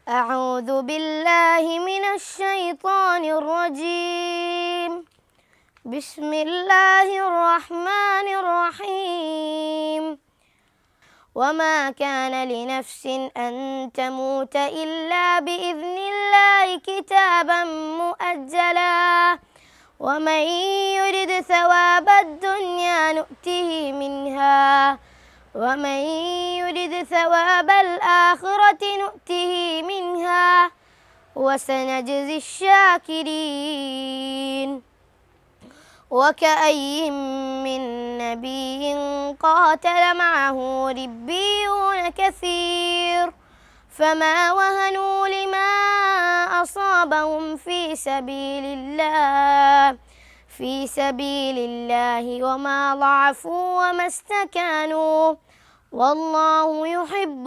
أعوذ بالله من الشيطان الرجيم بسم الله الرحمن الرحيم وما كان لنفس أن تموت إلا بإذن الله كتابا مؤجلا ومن يرد ثواب الدنيا نؤته منها ومن يرد ثواب الآخرة نؤته منها وسنجزي الشاكرين وكأي من نبي قاتل معه ربيون كثير فما وهنوا لما أصابهم في سبيل الله في سبيل الله وما ضعفوا وما استكانوا والله يحب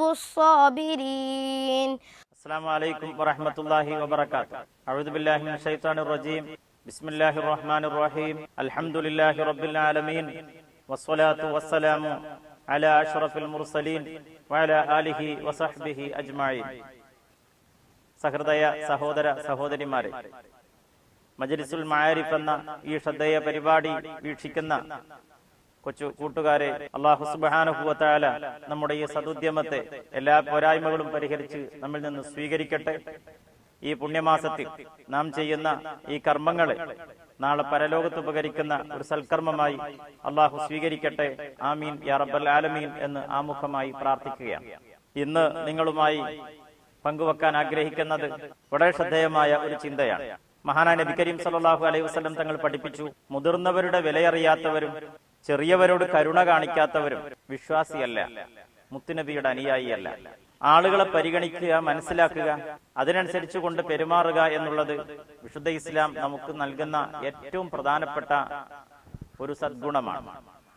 الصابرين السلام عليكم ورحمة الله وبركاته أعوذ بالله من الشيطان الرجيم بسم الله الرحمن الرحيم الحمد لله رب العالمين والصلاة والسلام على أشرف المرسلين وعلى آله وصحبه أجمعين സഹൃദയ സഹോദര സഹോദരിമാരെ മജലിസുൽ മാരിഫ് എന്ന ഈ ശ്രദ്ധേയ പരിപാടി വീക്ഷിക്കുന്ന കൊച്ചു കൂട്ടുകാരെ അള്ളാഹു സുബാനുഭവത്താല നമ്മുടെ ഈ സതുദ്യമത്തെ എല്ലാ പോരായ്മകളും പരിഹരിച്ച് നമ്മിൽ നിന്ന് സ്വീകരിക്കട്ടെ ഈ പുണ്യമാസത്തിൽ നാം ചെയ്യുന്ന ഈ കർമ്മങ്ങളെ നാളെ പരലോകത്ത് ഉപകരിക്കുന്ന ഒരു സൽക്കർമ്മമായി അള്ളാഹു സ്വീകരിക്കട്ടെ ആമീൻ യാ റബ്ബൽ ആലമീൻ എന്ന് ആമുഖമായി പ്രാർത്ഥിക്കുകയാണ് ഇന്ന് നിങ്ങളുമായി പങ്കുവെക്കാൻ ആഗ്രഹിക്കുന്നത് വളരെ ശ്രദ്ധേയമായ ഒരു ചിന്തയാണ് മഹാനായ നബി കരീം സല്ലല്ലാഹു അലൈഹി വസല്ലം തങ്ങൾ പഠിപ്പിച്ചു മുതിർന്നവരുടെ വിലയറിയാത്തവരും ചെറിയവരോട് കരുണ കാണിക്കാത്തവരും വിശ്വാസിയല്ല മുത്തുനബിയുടെ അനുയായിയല്ല ആളുകളെ പരിഗണിക്കുക മനസ്സിലാക്കുക അതിനനുസരിച്ച് കൊണ്ട് പെരുമാറുക എന്നുള്ളത് വിശുദ്ധ ഇസ്ലാം നമുക്ക് നൽകുന്ന ഏറ്റവും പ്രധാനപ്പെട്ട ഒരു സദ്ഗുണമാണ്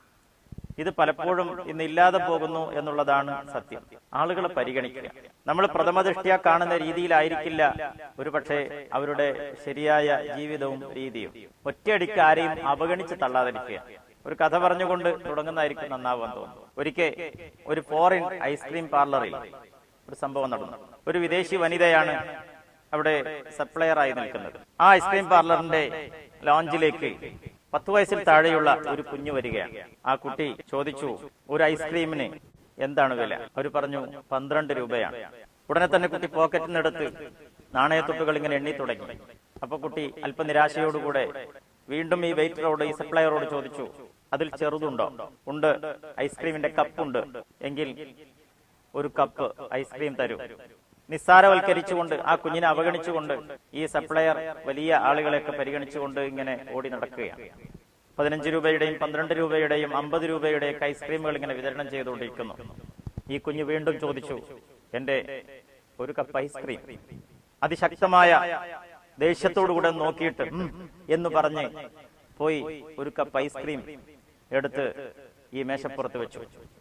ഇത് പലപ്പോഴും ഇന്ന് ഇല്ലാതെ പോകുന്നു എന്നുള്ളതാണ് സത്യം ആളുകളെ പരിഗണിക്കുക നമ്മൾ പ്രഥമദൃഷ്ട്യാ കാണുന്ന രീതിയിലായിരിക്കില്ല ഒരുപക്ഷെ അവരുടെ ശരിയായ ജീവിതവും രീതിയും ഒറ്റയടിക്ക് ആരെയും അവഗണിച്ച് തള്ളാതിരിക്കുക ഒരു കഥ പറഞ്ഞുകൊണ്ട് തുടങ്ങുന്നതായിരിക്കും നന്നാവാൻ തോന്നുന്നു ഒരിക്കൽ ഒരു ഫോറിൻ ഐസ്ക്രീം പാർലറിൽ ഒരു സംഭവം നടന്നു ഒരു വിദേശി വനിതയാണ് അവിടെ സപ്ലയർ ആയി നിൽക്കുന്നത് ആ ഐസ്ക്രീം പാർലറിന്റെ ലോഞ്ചിലേക്ക് പത്ത് വയസ്സിൽ താഴെയുള്ള ഒരു കുഞ്ഞു വരികയാണ് ആ കുട്ടി ചോദിച്ചു ഒരു ഐസ്ക്രീമിന് എന്താണ് വില അവർ പറഞ്ഞു പന്ത്രണ്ട് രൂപയാണ് ഉടനെ തന്നെ കുട്ടി പോക്കറ്റിൽ നിന്നെടുത്ത് നാണയത്തുട്ടുകൾ ഇങ്ങനെ എണ്ണി തുടങ്ങി അപ്പൊ കുട്ടി അല്പ നിരാശയോടുകൂടെ വീണ്ടും ഈ വെയിറ്ററോട് ഈ സപ്ലയറോട് ചോദിച്ചു അതിൽ ചെറുതുണ്ടോ ഉണ്ട് ഐസ്ക്രീമിന്റെ കപ്പുണ്ട് എങ്കിൽ ഒരു കപ്പ് ഐസ്ക്രീം തരൂ നിസ്സാരവൽക്കരിച്ചുകൊണ്ട് ആ കുഞ്ഞിനെ അവഗണിച്ചുകൊണ്ട് ഈ സപ്ലയർ വലിയ ആളുകളെയൊക്കെ പരിഗണിച്ചുകൊണ്ട് ഇങ്ങനെ ഓടി നടക്കുകയാണ് പതിനഞ്ച് രൂപയുടെയും പന്ത്രണ്ട് രൂപയുടെയും അമ്പത് രൂപയുടെയൊക്കെ ഐസ്ക്രീമുകൾ ഇങ്ങനെ വിതരണം ചെയ്തുകൊണ്ടിരിക്കുന്നു ഈ കുഞ്ഞ് വീണ്ടും ചോദിച്ചു എന്റെ ഒരു കപ്പ് ഐസ്ക്രീം അതിശക്തമായ ദേഷ്യത്തോടുകൂടെ നോക്കിയിട്ട് "ഉം" എന്ന് പറഞ്ഞ് പോയി ഒരു കപ്പ് ഐസ്ക്രീം എടുത്ത് ഈ മേശപ്പുറത്ത് വെച്ചു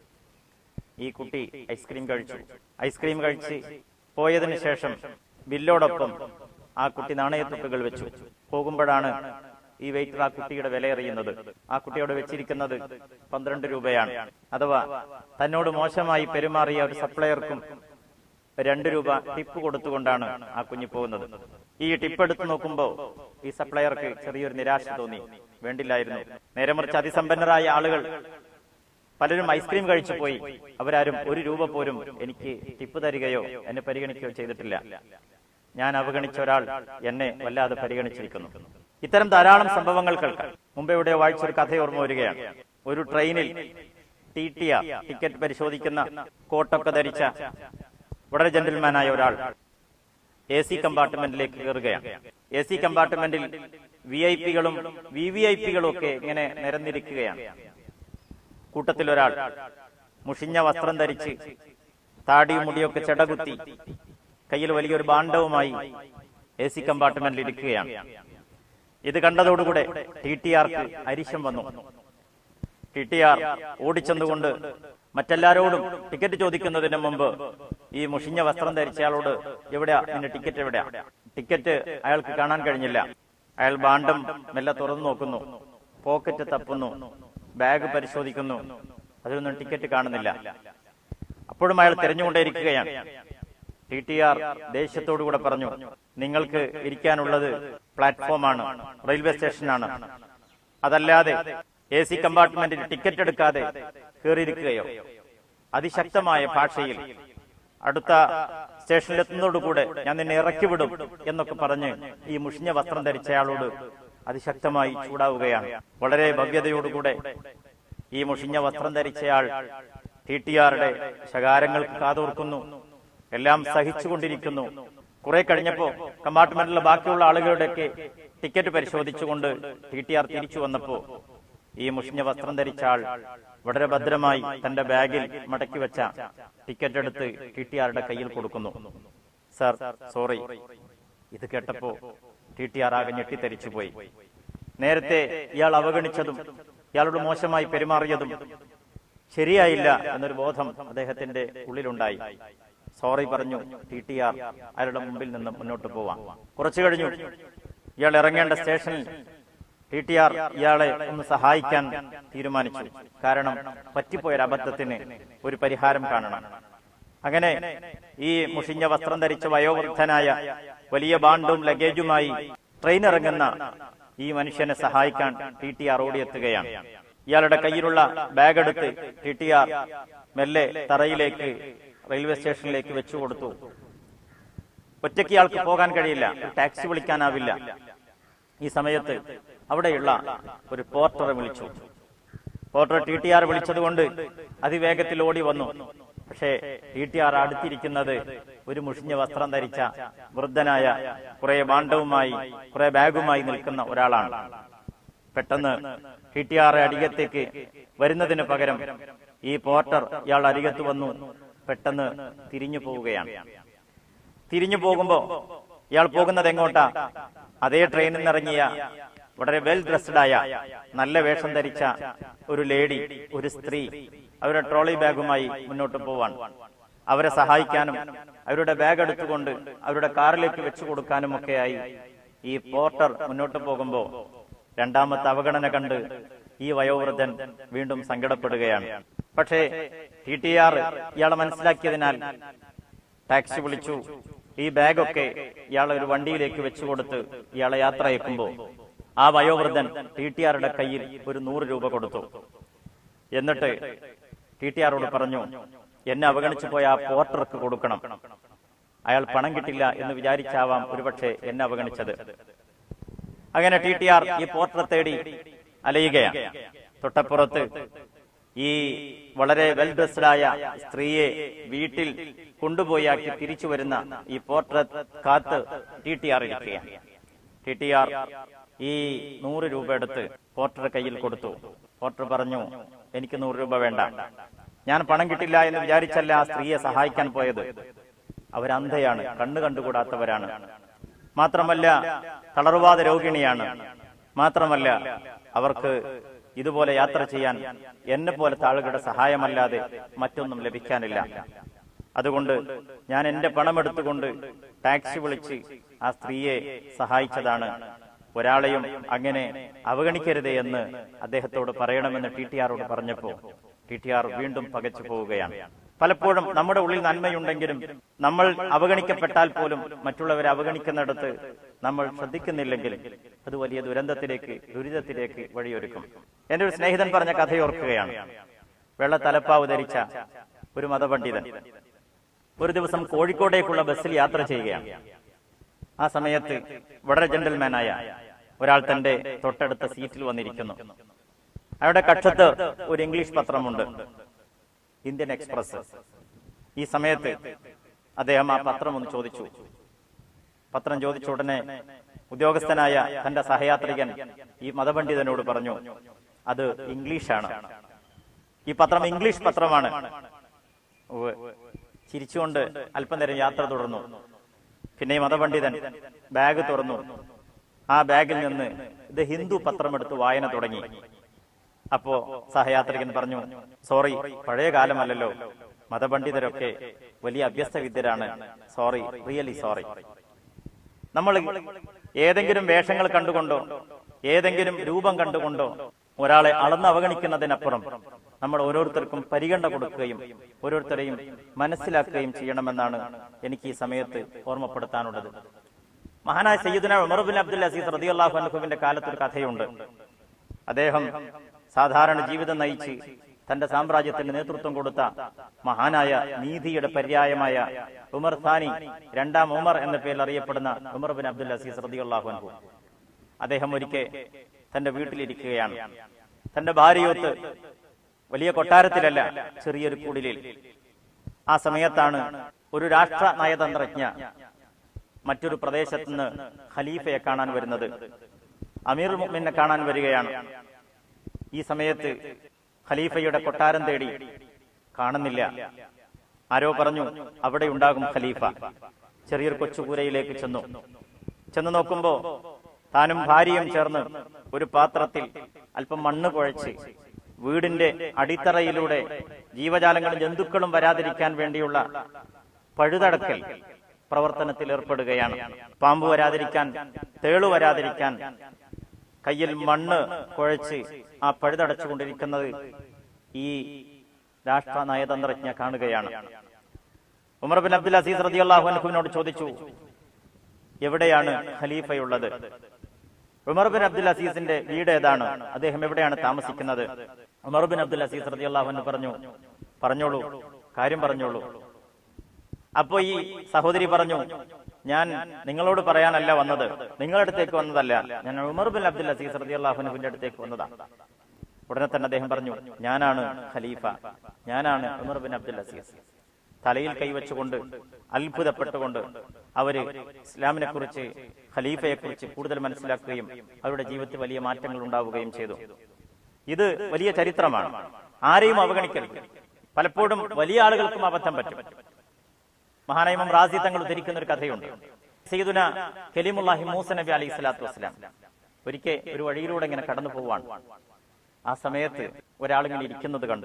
ഈ കുട്ടി ഐസ്ക്രീം കഴിച്ചു ഐസ്ക്രീം കഴിച്ച് പോയതിനു ശേഷം ബില്ലോടൊപ്പം ആ കുട്ടി നാണയത്തുട്ടുകൾ വെച്ചു പോകുമ്പോഴാണ് ഈ വെയിറ്റർ ആ കുട്ടിയുടെ വില അറിയുന്നത് ആ കുട്ടിയോട് വെച്ചിരിക്കുന്നത് പന്ത്രണ്ട് രൂപയാണ് അഥവാ തന്നോട് മോശമായി പെരുമാറിയ ഒരു സപ്ലയർക്കും രണ്ട് രൂപ ടിപ്പ് കൊടുത്തുകൊണ്ടാണ് ആ കുഞ്ഞ് പോകുന്നത് ഈ ടിപ്പ് എടുത്തു നോക്കുമ്പോ ഈ സപ്ലയർക്ക് ചെറിയൊരു നിരാശ തോന്നി വേണ്ടില്ലായിരുന്നു നേരെ മറിച്ച് അതിസമ്പന്നരായ ആളുകൾ പലരും ഐസ്ക്രീം കഴിച്ചു പോയി അവരാരും ഒരു രൂപ പോലും എനിക്ക് ടിപ്പ് തരികയോ എന്നെ പരിഗണിക്കുകയോ ചെയ്തിട്ടില്ല ഞാൻ അവഗണിച്ച ഒരാൾ എന്നെ വല്ലാതെ പരിഗണിച്ചിരിക്കുന്നു ഇത്തരം ധാരാളം സംഭവങ്ങൾ കേൾക്കാം മുമ്പ് ഇവിടെ വായിച്ച ഒരു കഥ ഓർമ്മ വരികയാണ് ഒരു ട്രെയിനിൽ ടി ടി ടിക്കറ്റ് പരിശോധിക്കുന്ന കോട്ടൊക്കെ ധരിച്ച വളരെ ജെന്റിൽമാനായ ഒരാൾ എ സി കമ്പാർട്ട്മെന്റിലേക്ക് കയറുകയാണ് എ സി കമ്പാർട്ട്മെന്റിൽ വി ഐ പികളും വി വി ഐ പികളും ഒക്കെ ഇങ്ങനെ നിരന്നിരിക്കുകയാണ് കൂട്ടത്തിൽ ഒരാൾ മുഷിഞ്ഞ വസ്ത്രം ധരിച്ച് താടിയും മുടിയൊക്കെ ചെടകുത്തി കയ്യിൽ വലിയൊരു ബാണ്ഡവുമായി എ സി കമ്പാർട്ട്മെന്റിൽ ഇരിക്കുകയാണ് ഇത് കണ്ടതോടുകൂടെ ടി ടി ആർക്ക് അരിശം വന്നു ടി ടി ആർ ഓടിച്ചെന്നുകൊണ്ട് മറ്റെല്ലാരോടും ടിക്കറ്റ് ചോദിക്കുന്നതിന് മുമ്പ് ഈ മുഷിഞ്ഞ വസ്ത്രം ധരിച്ചയാളോട് എവിടെയാ നിന്റെ ടിക്കറ്റ് എവിടെയാ ടിക്കറ്റ് അയാൾക്ക് കാണാൻ കഴിഞ്ഞില്ല അയാൾ ബാണ്ടം മെല്ലെ തുറന്നു നോക്കുന്നു പോക്കറ്റ് തപ്പുന്നു ബാഗ് പരിശോധിക്കുന്നു അതിലൊന്നും ടിക്കറ്റ് കാണുന്നില്ല അപ്പോഴും അയാൾ തിരഞ്ഞുകൊണ്ടേയിരിക്കുകയാണ് ടി ടി ആർ ദേഷ്യത്തോടുകൂടെ പറഞ്ഞു നിങ്ങൾക്ക് ഇരിക്കാനുള്ളത് പ്ലാറ്റ്ഫോമാണ് റെയിൽവേ സ്റ്റേഷനാണ് അതല്ലാതെ എ സി കമ്പാർട്ട്മെന്റിൽ ടിക്കറ്റ് എടുക്കാതെ കയറിയിരിക്കുകയോ അതിശക്തമായ ഭാഷയിൽ അടുത്ത സ്റ്റേഷനിലെത്തുന്നതോടുകൂടെ ഞാൻ നിന്നെ ഇറക്കി വിടും എന്നൊക്കെ പറഞ്ഞ് ഈ മുഷിഞ്ഞ വസ്ത്രം ധരിച്ചയാളോട് അതിശക്തമായി ചൂടാവുകയാണ് വളരെ ഭവ്യതയോടുകൂടെ ഈ മുഷിഞ്ഞ വസ്ത്രം ധരിച്ചയാൾ ടി ടി ആറുടെ ശകാരങ്ങൾക്ക് കാതോർക്കുന്നു എല്ലാം സഹിച്ചുകൊണ്ടിരിക്കുന്നു കുറെ കഴിഞ്ഞപ്പോ കമ്പാർട്ട്മെന്റിലെ ബാക്കിയുള്ള ആളുകളുടെയൊക്കെ ടിക്കറ്റ് പരിശോധിച്ചുകൊണ്ട് ടി ടി ആർ തിരിച്ചു വന്നപ്പോ ഈ മുഷിഞ്ഞ വസ്ത്രം ധരിച്ച ആൾ വളരെ ഭദ്രമായി തന്റെ ബാഗിൽ മടക്കി വെച്ച ടിക്കറ്റ് എടുത്ത് ടി ടി ആറുടെ കയ്യിൽ കൊടുക്കുന്നു സർ സോറി ഇത് കേട്ടപ്പോ ടി ടി ആർ ആകെ ഞെട്ടിത്തെരിച്ചു പോയി നേരത്തെ ഇയാൾ അവഗണിച്ചതും ഇയാളോട് മോശമായി പെരുമാറിയതും ശരിയായില്ല എന്നൊരു ബോധം അദ്ദേഹത്തിന്റെ ഉള്ളിലുണ്ടായി സോറി പറഞ്ഞു ടി ടി ആർ അയാളുടെ മുമ്പിൽ നിന്ന് മുന്നോട്ട് പോവാം കുറച്ചു കഴിഞ്ഞു ഇയാൾ ഇറങ്ങേണ്ട സ്റ്റേഷനിൽ ടി ടി ആർ ഇയാളെ ഒന്ന് സഹായിക്കാൻ തീരുമാനിച്ചു കാരണം പറ്റിപ്പോയൊരു അബദ്ധത്തിന് ഒരു പരിഹാരം കാണണം അങ്ങനെ ഈ മുഷിഞ്ഞ വസ്ത്രം ധരിച്ച വയോവൃദ്ധനായ വലിയ ബാണ്ടും ലഗേജുമായി ട്രെയിൻ ഇറങ്ങുന്ന ഈ മനുഷ്യനെ സഹായിക്കാൻ ടി ടി ആർ ഓടിയെത്തുകയാണ് ഇയാളുടെ കയ്യിലുള്ള ബാഗ് എടുത്ത് ടി ടി ആർ മെല്ലെ തറയിലേക്ക് റെയിൽവേ സ്റ്റേഷനിലേക്ക് വെച്ചു കൊടുത്തു ഒറ്റയ്ക്ക് ഇയാൾക്ക് പോകാൻ കഴിയില്ല ഒരു ടാക്സി വിളിക്കാനാവില്ല ഈ സമയത്ത് അവിടെയുള്ള ഒരു പോർട്ടറെ വിളിച്ചു പോർട്ടർ ടി ടി ആർ വിളിച്ചതുകൊണ്ട് അതിവേഗത്തിൽ ഓടി വന്നു പക്ഷേ ടി ടി ആർ അടുത്തിരിക്കുന്നത് ഒരു മുഷിഞ്ഞ വസ്ത്രം ധരിച്ച വൃദ്ധനായ കുറെ ബാണ്ഡവുമായി കുറെ ബാഗുമായി നിൽക്കുന്ന ഒരാളാണ് പെട്ടെന്ന് ടി ടി ആർ അരികത്തേക്ക് വരുന്നതിന് പകരം ഈ പോർട്ടർ ഇയാൾ അരികത്ത് വന്നു പെട്ടെന്ന് തിരിഞ്ഞു പോവുകയാണ് തിരിഞ്ഞു പോകുമ്പോ ഇയാൾ പോകുന്നത് എങ്ങോട്ടാ അതേ ട്രെയിനിൽ നിന്ന് ഇറങ്ങിയ വളരെ വെൽ ഡ്രസ്ഡായ നല്ല വേഷം ധരിച്ച ഒരു ലേഡി ഒരു സ്ത്രീ അവരുടെ ട്രോളി ബാഗുമായി മുന്നോട്ട് പോവാൻ അവരെ സഹായിക്കാനും അവരുടെ ബാഗ് എടുത്തുകൊണ്ട് അവരുടെ കാറിലേക്ക് വെച്ചു കൊടുക്കാനും ഒക്കെയായി ഈ പോർട്ടർ മുന്നോട്ട് പോകുമ്പോ രണ്ടാമത്തെ അവഗണന കണ്ട് ഈ വയോവൃദ്ധൻ വീണ്ടും സങ്കടപ്പെടുകയാണ് പക്ഷേ ടി ടി ആർ ഇയാളെ മനസ്സിലാക്കിയതിനാൽ ടാക്സി വിളിച്ചു ഈ ബാഗൊക്കെ ഇയാളെ ഒരു വണ്ടിയിലേക്ക് വെച്ചു കൊടുത്ത് ഇയാളെ യാത്ര അയക്കുമ്പോ ആ വയോവൃദ്ധൻ ടി ടി ആറുടെ കയ്യിൽ ഒരു നൂറ് രൂപ കൊടുത്തു എന്നിട്ട് ടി ടി ആറോട് പറഞ്ഞു എന്നെ അവഗണിച്ചു പോയ ആ പോർട്ടർക്ക് കൊടുക്കണം അയാൾ പണം കിട്ടില്ല എന്ന് വിചാരിച്ചാവാം ഒരുപക്ഷെ എന്നെ അവഗണിച്ചത് അങ്ങനെ ടി ടി ആർ ഈ പോർട്ടറെ തേടി അലയുകയാണ് തൊട്ടപ്പുറത്ത് ഈ വളരെ വെൽ ഡ്രസ്ഡായ സ്ത്രീയെ വീട്ടിൽ കൊണ്ടുപോയാക്കി തിരിച്ചു വരുന്ന ഈ പോർട്ടറെ കാത്ത് ടി ടി ആർ ഇരിക്കുകയാണ് ടി ടി ആർ ഈ നൂറ് രൂപ എടുത്ത് പോർട്ടർ കയ്യിൽ കൊടുത്തു പോർട്ടർ പറഞ്ഞു എനിക്ക് നൂറ് രൂപ വേണ്ട ഞാൻ പണം കിട്ടില്ല എന്ന് വിചാരിച്ചല്ല ആ സ്ത്രീയെ സഹായിക്കാൻ പോയത് അവരന്ധയാണ് കണ്ണു കണ്ടുകൂടാത്തവരാണ് മാത്രമല്ല തളർവാദ രോഗിണിയാണ് മാത്രമല്ല അവർക്ക് ഇതുപോലെ യാത്ര ചെയ്യാൻ എന്നെ പോലത്തെ ആളുകളുടെ സഹായമല്ലാതെ മറ്റൊന്നും ലഭിക്കാനില്ല അതുകൊണ്ട് ഞാൻ എന്റെ പണമെടുത്തുകൊണ്ട് ടാക്സി വിളിച്ച് ആ സ്ത്രീയെ സഹായിച്ചതാണ് ഒരാളെയും അങ്ങനെ അവഗണിക്കരുതേ എന്ന് അദ്ദേഹത്തോട് പറയണമെന്ന് ടി ടി ആറോട് പറഞ്ഞപ്പോ ടി ടി ആർ വീണ്ടും പകച്ചു പോവുകയാണ് പലപ്പോഴും നമ്മുടെ ഉള്ളിൽ നന്മയുണ്ടെങ്കിലും നമ്മൾ അവഗണിക്കപ്പെട്ടാൽ പോലും മറ്റുള്ളവരെ അവഗണിക്കുന്നിടത്ത് നമ്മൾ ശ്രദ്ധിക്കുന്നില്ലെങ്കിൽ അത് വലിയ ദുരന്തത്തിലേക്ക് ദുരിതത്തിലേക്ക് വഴിയൊരുക്കും എന്റെ ഒരു സ്നേഹിതൻ പറഞ്ഞ കഥയോർക്കുകയാണ് വെള്ള തലപ്പാവ് ധരിച്ച ഒരു മതപണ്ഡിതൻ ഒരു ദിവസം കോഴിക്കോടേക്കുള്ള ബസ്സിൽ യാത്ര ചെയ്യുകയാണ് ആ സമയത്ത് വളരെ ജെന്റിൽമാനായ ഒരാൾ തന്റെ തൊട്ടടുത്ത സീറ്റിൽ വന്നിരിക്കുന്നു അയാളുടെ കക്ഷത്ത് ഒരു ഇംഗ്ലീഷ് പത്രമുണ്ട് ഇന്ത്യൻ എക്സ്പ്രസ് ഈ സമയത്ത് അദ്ദേഹം ആ പത്രം ഒന്ന് ചോദിച്ചു പത്രം ചോദിച്ച ഉടനെ ഉദ്യോഗസ്ഥനായ തന്റെ സഹയാത്രികൻ ഈ മതപണ്ഡിതനോട് പറഞ്ഞു അത് ഇംഗ്ലീഷാണ് ഈ പത്രം ഇംഗ്ലീഷ് പത്രമാണ് ഉവ്വ്. ചിരിച്ചുകൊണ്ട് അല്പനേരം യാത്ര തുടർന്നു പിന്നെ ഈ മതപണ്ഡിതൻ ബാഗ് തുറന്നു ആ ബാഗിൽ നിന്ന് ഇത് ഹിന്ദു പത്രമെടുത്ത് വായന തുടങ്ങി അപ്പോ സഹയാത്രികൻ പറഞ്ഞു സോറി പഴയ കാലമല്ലല്ലോ മതപണ്ഡിതരൊക്കെ വലിയ അഭ്യസ്ത വിദ്യരാണ് സോറി റിയലി സോറി നമ്മൾ ഏതെങ്കിലും വേഷങ്ങൾ കണ്ടുകൊണ്ടോ ഏതെങ്കിലും രൂപം കണ്ടുകൊണ്ടോ ഒരാളെ അളന്ന് അവഗണിക്കുന്നതിനപ്പുറം നമ്മൾ ഓരോരുത്തർക്കും പരിഗണന കൊടുക്കുകയും ഓരോരുത്തരെയും മനസ്സിലാക്കുകയും ചെയ്യണമെന്നാണ് എനിക്ക് ഈ സമയത്ത് ഓർമ്മപ്പെടുത്താനുള്ളത് മഹാനായ സയ്യിദുന ഉമർ ബിൻ അബ്ദുൽ അസീസ് റളിയല്ലാഹു അൻഹുവിന്റെ കാലത്ത് ഒരു കഥയുണ്ട് അദ്ദേഹം സാധാരണ ജീവിതം നയിച്ച് തന്റെ സാമ്രാജ്യത്തിന് നേതൃത്വം കൊടുത്ത മഹാനായ നീതിയുടെ പര്യായമായ ഉമർ ഥാനി രണ്ടാം ഉമർ എന്ന പേരിൽ അറിയപ്പെടുന്ന ഉമർ ബിൻ അബ്ദുൽ അസീസ് റളിയല്ലാഹു അൻഹു അദ്ദേഹം ഒരിക്കൽ തന്റെ വീട്ടിലിരിക്കുകയാണ് തന്റെ ഭാര്യയൊത്ത് വലിയ കൊട്ടാരത്തിലല്ല ചെറിയൊരു കുടിലിൽ ആ സമയത്താണ് ഒരു രാഷ്ട്ര നയതന്ത്രജ്ഞ മറ്റൊരു പ്രദേശത്ത് നിന്ന് ഖലീഫയെ കാണാൻ വരുന്നത് അമീർ മുഅ്മിനെ കാണാൻ വരികയാണ് ഈ സമയത്ത് ഖലീഫയുടെ കൊട്ടാരം തേടി കാണുന്നില്ല ആരോ പറഞ്ഞു അവിടെ ഉണ്ടാകും ഖലീഫ ചെറിയൊരു കൊച്ചുകൂരയിലേക്ക് ചെന്നു ചെന്ന് നോക്കുമ്പോ താനും ഭാര്യയും ചേർന്ന് ഒരു പാത്രത്തിൽ അല്പം മണ്ണ് കുഴച്ച് വീടിന്റെ അടിത്തറയിലൂടെ ജീവജാലങ്ങളും ജന്തുക്കളും വരാതിരിക്കാൻ വേണ്ടിയുള്ള പഴുതടക്കൽ പ്രവർത്തനത്തിൽ ഏർപ്പെടുകയാണ് പാമ്പ് വരാതിരിക്കാൻ തേളു വരാതിരിക്കാൻ കയ്യിൽ മണ്ണ് കുഴച്ച് ആ പഴുതടച്ചുകൊണ്ടിരിക്കുന്നത് ഈ രാഷ്ട്ര നയതന്ത്രജ്ഞ കാണുകയാണ് ഉമർ ബിൻ അബ്ദുൽ അസീസ് റതി അള്ളാഹു അൻഹുവിനോട് ചോദിച്ചു എവിടെയാണ് ഖലീഫയുള്ളത് ഉമർ ബിൻ അബ്ദുൽ അസീസിന്റെ വീട് ഏതാണ് അദ്ദേഹം എവിടെയാണ് താമസിക്കുന്നത് ഉമർ ബിൻ അബ്ദുൽ അസീസ് റതി അള്ളാഹു പറഞ്ഞു പറഞ്ഞോളൂ കാര്യം പറഞ്ഞോളൂ അപ്പോ ഈ സഹോദരി പറഞ്ഞു ഞാൻ നിങ്ങളോട് പറയാനല്ല വന്നത് നിങ്ങളുടെ അടുത്തേക്ക് വന്നതല്ല ഞാൻ ഉമർ ബിൻ അബ്ദുൽ അസീസ് റതി അള്ളാഹുനുവിന്റെ അടുത്തേക്ക് വന്നതാണ് ഉടനെ തന്നെ അദ്ദേഹം പറഞ്ഞു ഞാനാണ് ഖലീഫ ഞാനാണ് ഉമർ ബിൻ അബ്ദുൽ അസീസ് തലയിൽ കൈവച്ചുകൊണ്ട് അത്ഭുതപ്പെട്ടുകൊണ്ട് അവര് ഇസ്ലാമിനെ കുറിച്ച് ഖലീഫയെ കുറിച്ച് കൂടുതൽ മനസ്സിലാക്കുകയും അവരുടെ ജീവിതത്തിൽ വലിയ മാറ്റങ്ങൾ ഉണ്ടാവുകയും ചെയ്തു ഇത് വലിയ ചരിത്രമാണ് ആരെയും അവഗണിക്കരുത് പലപ്പോഴും വലിയ ആളുകൾക്കും അബദ്ധം പറ്റും മഹാനൈമം റാസി തങ്ങൾ ഉദ്ധരിക്കുന്ന ഒരു കഥയുണ്ട് സയ്യിദുന കലീമുല്ലാഹി മൂസ നബി അലൈഹി സ്വലാത്തു വസ്സലാം ഒരിക്കൽ ഒരു വഴിയിലൂടെ ഇങ്ങനെ കടന്നു പോവാണ് ആ സമയത്ത് ഒരാളിങ്ങനെ ഇരിക്കുന്നത് കണ്ടു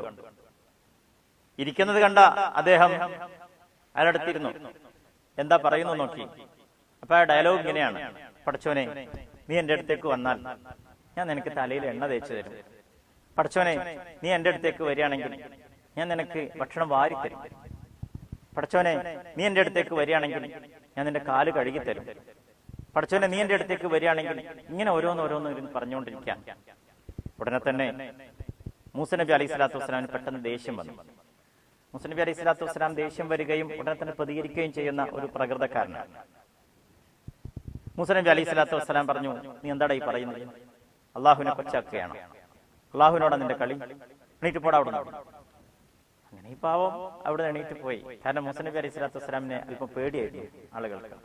ഇരിക്കുന്നത് കണ്ട അദ്ദേഹം അയാളടുത്തിരുന്നു എന്താ പറയുന്നു നോക്കി അപ്പൊ ആ ഡയലോഗ് ഇങ്ങനെയാണ് പടച്ചോനെ നീ എന്റെ അടുത്തേക്ക് വന്നാൽ ഞാൻ നിനക്ക് തലയിൽ എണ്ണ തേച്ചു തരും പടച്ചോനെ നീ എന്റെ അടുത്തേക്ക് വരികയാണെങ്കിൽ ഞാൻ നിനക്ക് ഭക്ഷണം വാരിത്തരും പടച്ചോനെ നീ എന്റെ അടുത്തേക്ക് വരികയാണെങ്കിൽ ഞാൻ നിന്റെ കാല് കഴുകി തരും പടച്ചോനെ നീ എന്റെ അടുത്തേക്ക് വരികയാണെങ്കിൽ ഇങ്ങനെ ഓരോന്ന് ഓരോന്ന് ഇരുന്ന് പറഞ്ഞുകൊണ്ടിരിക്കാം ഉടനെ തന്നെ മൂസ നബി അലൈഹി സ്വലാത്തു വസ്സലാമിന് പെട്ടെന്ന് ദേഷ്യം വന്നു മൂസ നബി അലൈഹി സ്വലാത്തു വസ്സലാം ദേഷ്യം വരികയും ഉടനെ തന്നെ പ്രതികരിക്കുകയും ചെയ്യുന്ന ഒരു പ്രകൃതക്കാരനാണ് മൂസ നബി അലൈഹി സ്വലാത്തു വസ്സലാം പറഞ്ഞു നീ എന്താടാ ഈ പറയുന്നത് അള്ളാഹുവിനെ കൊച്ചാക്കുകയാണ് അള്ളാഹുവിനോടാ നിന്റെ കളി എണീറ്റ് പോടാ അവിടെ അങ്ങനെ ഈ പാവം അവിടെ എണീറ്റ് പോയി കാരണം മൂസ നബി അലൈഹി സ്വലാത്തു വസ്സലാമിനെ അല്പം പേടിയായിരുന്നു ആളുകൾക്ക്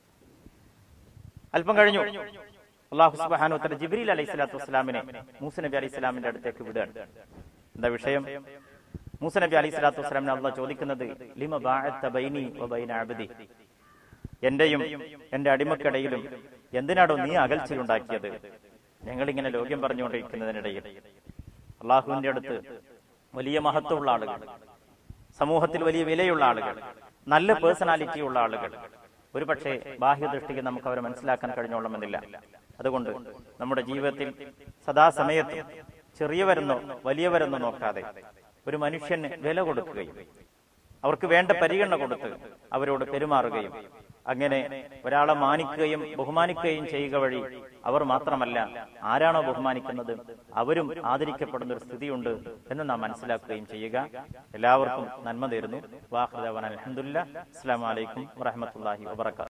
അല്പം കഴിഞ്ഞു അള്ളാഹു സുബാനു തല ജിബ്രീൽ അലൈഹി സ്വലാത്തു വസ്സലാമിനെ മൂസ നബി അലൈഹി സ്വലാമിന്റെ അടുത്തേക്ക് വിടുകയാണ് എന്താ വിഷയം മൂസ നബി അലൈഹി സ്വലാത്തു വസ്സലാമിനെ അള്ളാഹ് ചോദിക്കുന്നത് ലിമ ബാഅത്ത ബൈനി വ ബൈന അബ്ദി എന്റെയും എന്റെ അടിമക്കിടയിലും എന്തിനാടോ നീ അകൽച്ചയുണ്ടാക്കിയത് ഞങ്ങളിങ്ങനെ ലോക്യം പറഞ്ഞുകൊണ്ടിരിക്കുന്നതിനിടയിൽ അള്ളാഹുവിന്റെ അടുത്ത് വലിയ മഹത്വമുള്ള ആളുകൾ സമൂഹത്തിൽ വലിയ വിലയുള്ള ആളുകൾ നല്ല പേഴ്സണാലിറ്റി ഉള്ള ആളുകൾ ഒരു പക്ഷേ ബാഹ്യദൃഷ്ടിക്ക് നമുക്ക് അവരെ മനസ്സിലാക്കാൻ കഴിഞ്ഞോളണമെന്നില്ല അതുകൊണ്ട് നമ്മുടെ ജീവിതത്തിൽ സദാസമയത്തും ചെറിയവരെന്നോ വലിയവരെന്നോ നോക്കാതെ ഒരു മനുഷ്യന് വില കൊടുക്കുകയും അവർക്ക് വേണ്ട പരിഗണന കൊടുത്ത് അവരോട് പെരുമാറുകയും അങ്ങനെ ഒരാളെ മാനിക്കുകയും ബഹുമാനിക്കുകയും ചെയ്യുക വഴി അവർ മാത്രമല്ല ആരാണോ ബഹുമാനിക്കുന്നത് അവരും ആദരിക്കപ്പെടുന്ന ഒരു സ്ഥിതിയുണ്ട് എന്ന് നാം മനസ്സിലാക്കുകയും ചെയ്യുക എല്ലാവർക്കും നന്മ നേരുന്നു വാഹൃദവൻ അലഹമുല്ല അസ്സാം വലൈക്കും വറഹമത്തല്ലാഹി വാബർക്കാത്തു